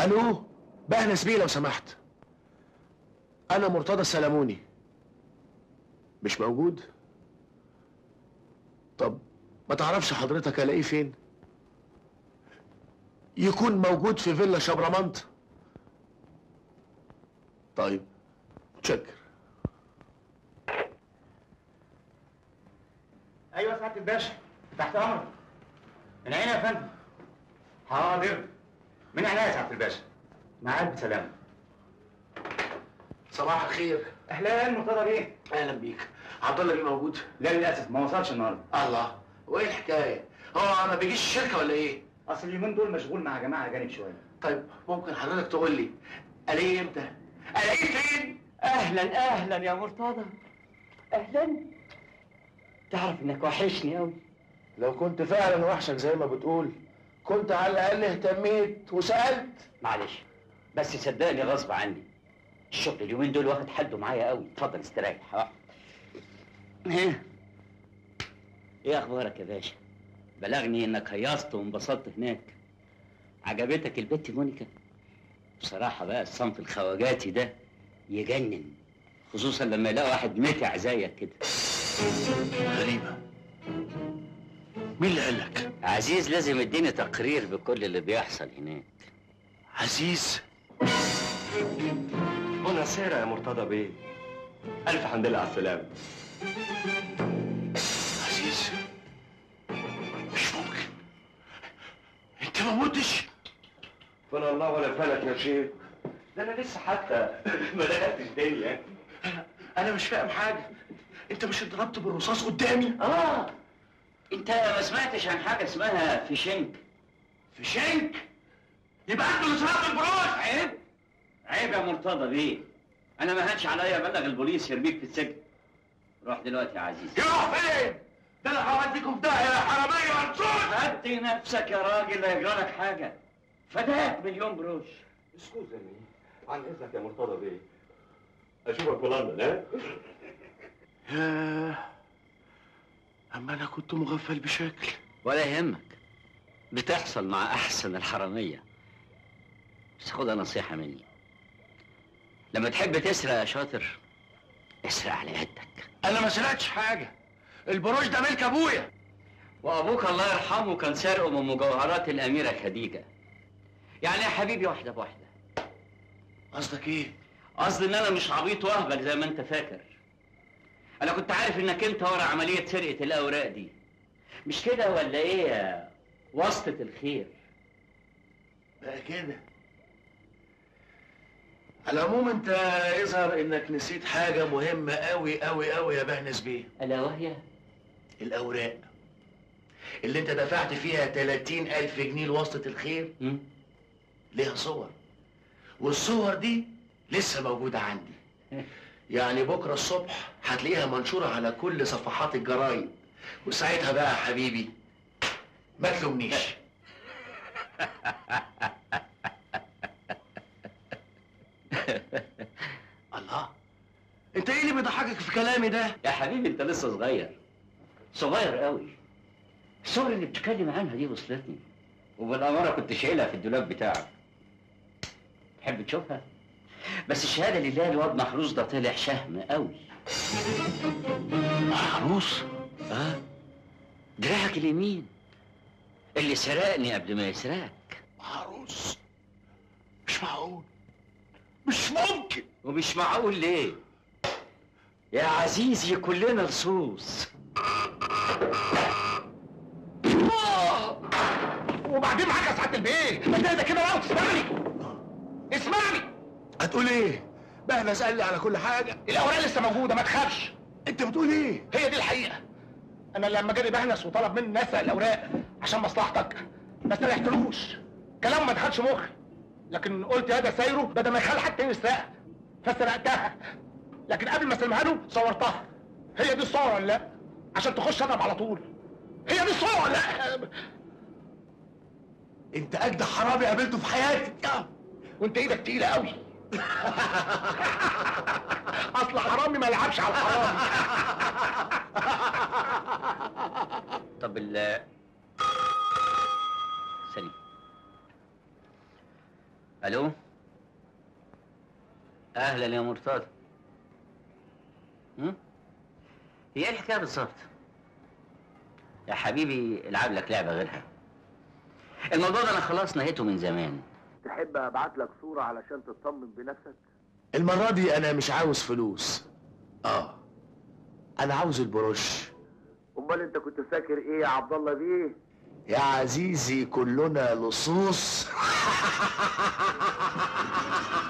الو بهنس بيه لو سمحت انا مرتضى السلموني مش موجود طب ما تعرفش حضرتك الاقيه فين يكون موجود في فيلا شبرمنت طيب تشكر ايوه سعاده الباشا تحت امرك من عيني يا فندم حاضر من عينيا يا سعاده الباشا معاك بسلامه صباح الخير اهلا مرتضى بيه اهلا بيك عبد الله بيه موجود لا للاسف ما وصلش النهارده الله وايه الحكايه هو ما بيجيش الشركه ولا ايه اصل اليومين دول مشغول مع جماعه اجانب شويه طيب ممكن حضرتك تقول لي الاقيه امتى الاقيه فين اهلا اهلا يا مرتضى اهلا تعرف انك وحشني قوي لو كنت فعلا وحشك زي ما بتقول كنت على الاقل اهتميت وسالت معلش بس صدقني غصب عني الشغل اليومين دول واخد حده معايا قوي اتفضل استريح ها. ايه ايه اخبارك يا باشا بلغني انك هيصت وانبسطت هناك عجبتك البت مونيكا بصراحة بقى الصنف الخواجاتي ده يجنن خصوصا لما يلاقي واحد متع زيك كده غريبه مين اللي قال لك عزيز لازم يديني تقرير بكل اللي بيحصل هناك عزيز بوناسيرا يا مرتضى بيه ألف حمد لله على السلامة عزيز مش ممكن انت ما متش فلا الله ولا فلك يا شيخ ده أنا لسه حتى ما دخلتش الدنيا انا مش فاهم حاجه انت مش اتضربت بالرصاص قدامي اه انت ما سمعتش عن حاجة اسمها فيشنك في شنك يبقى انت اللي سرقت البروش عيب عيب يا مرتضى بيه انا ما هانش عليا ابلغ البوليس يرميك في السجن روح دلوقتي يا عزيز يروح فين ده انا هوديكم في داهيه يا حراميه منصور هدي نفسك يا راجل لا يجرى لك حاجه فداك مليون قروش اسكوزني عن إذنك يا مرتضى بيه أشوفك في لندن ها؟ ياه اما انا كنت مغفل بشكل ولا يهمك بتحصل مع احسن الحراميه بس خدها نصيحه مني لما تحب تسرق يا شاطر اسرق على يدك انا ما سرقتش حاجه البروش ده ملك ابويا وابوك الله يرحمه كان سارقه من مجوهرات الاميره خديجه يعني يا حبيبي واحده بواحده قصدك ايه قصدي ان انا مش عبيط واهبل زي ما انت فاكر انا كنت عارف انك انت ورا عمليه سرقه الاوراق دي مش كده ولا ايه يا واسطه الخير بقى كده على العموم انت يظهر انك نسيت حاجه مهمه قوي قوي قوي يا بهنس بيه الا وهي الاوراق اللي انت دفعت فيها 30 الف جنيه لواسطه الخير م? ليها صور والصور دي لسه موجودة عندي يعني بكرة الصبح هتلاقيها منشورة على كل صفحات الجرايد وساعتها بقى يا حبيبي ما تلومنيش الله انت ايه اللي بيضحكك في كلامي ده يا حبيبي انت لسه صغير صغير قوي الصور اللي بتتكلم عنها دي وصلتني وبالاماره كنت شايلها في الدولاب بتاعك تحب تشوفها بس الشهاده لله الواد محروس ده طلع شهم قوي محروس اه دراعك اليمين اللي سرقني قبل ما يسرقك محروس مش معقول مش ممكن ومش معقول ليه يا عزيزي كلنا لصوص وبعدين معاك يا سعاده البيه ما تهدى كده بقى وتسمعني اسمعني هتقول ايه بهنس قال لي على كل حاجة الاوراق لسه موجوده ما تخافش انت بتقول ايه هي دي الحقيقه انا لما جالي بهنس وطلب مني اسرق الاوراق عشان مصلحتك ما استريحتلوش كلام ما دخلش مخي لكن قلت يا ده سايره بدل ما يخلي حد تاني يسرقها فسرقتها لكن قبل ما اسلمها له صورتها هي دي الصوره ولا لا عشان تخش اضرب على طول هي دي الصوره ولا لا انت اجدع حرامي قابلته في حياتي وانت ايدك تقيله قوي اصل حرامي ما يلعبش على الحرامي طب ال سليم الو اهلا يا مرتضى هم؟ هي ايه الحكايه بالظبط يا حبيبي العب لك لعبه غيرها الموضوع ده انا خلاص نهيته من زمان تحب ابعت لك صورة علشان تطمن بنفسك؟ المرة دي انا مش عاوز فلوس اه انا عاوز البروش امال انت كنت فاكر ايه يا عبد الله بيه؟ يا عزيزي كلنا لصوص